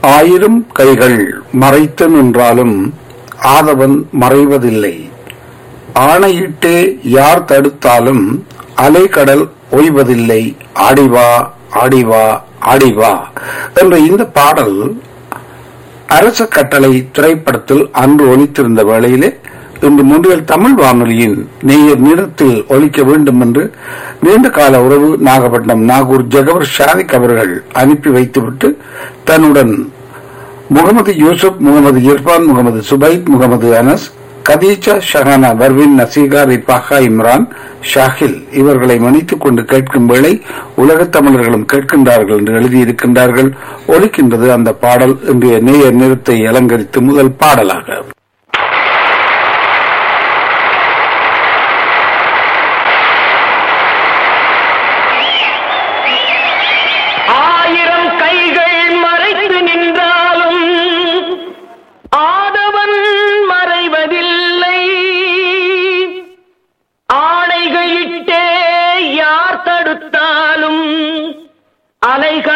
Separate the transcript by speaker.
Speaker 1: ஆயிரம் கைகள் மறைத்து நின்றாலும் ஆதவன் மறைவதில்லை ஆணையிட்டே யார் தடுத்தாலும் அலைக்கடல் ஓய்வதில்லை ஆடிவா ஆடிவா ஆடிவா என்ற இந்த பாடல் அரச கட்டளை திரைப்படத்தில் அன்று ஒலித்திருந்த வேளையிலே இன்று முன்றியல் தமிழ் வானொலியின் நேயர் நிறத்தில் ஒலிக்க வேண்டும் என்று நீண்ட கால உறவு நாகப்பட்டினம் நாகூர் ஜகவர் ஷாதிக் அவர்கள் அனுப்பி வைத்துவிட்டு தன்னுடன் முகமது யூசுப் முகமது இர்பான் முகமது சுபைத் முகமது அனஸ் கதீஜா ஷஹானா பர்வின் நசீகா ரிபாஹா இம்ரான் ஷாஹில் இவர்களை மன்னித்துக் கொண்டு கேட்கும் வேளை உலகத் தமிழர்களும் கேட்கின்றார்கள் என்று எழுதியிருக்கின்றார்கள் ஒலிக்கின்றது அந்த பாடல் இன்றைய நேயர் நிறத்தை அலங்கரித்து முதல் பாடலாக
Speaker 2: ஆயிரம் கைகள் மறைத்து நின்றாலும் ஆதவன் மறைவதில்லை ஆணைகளிட்டே யார் தடுத்தாலும் அலைகள்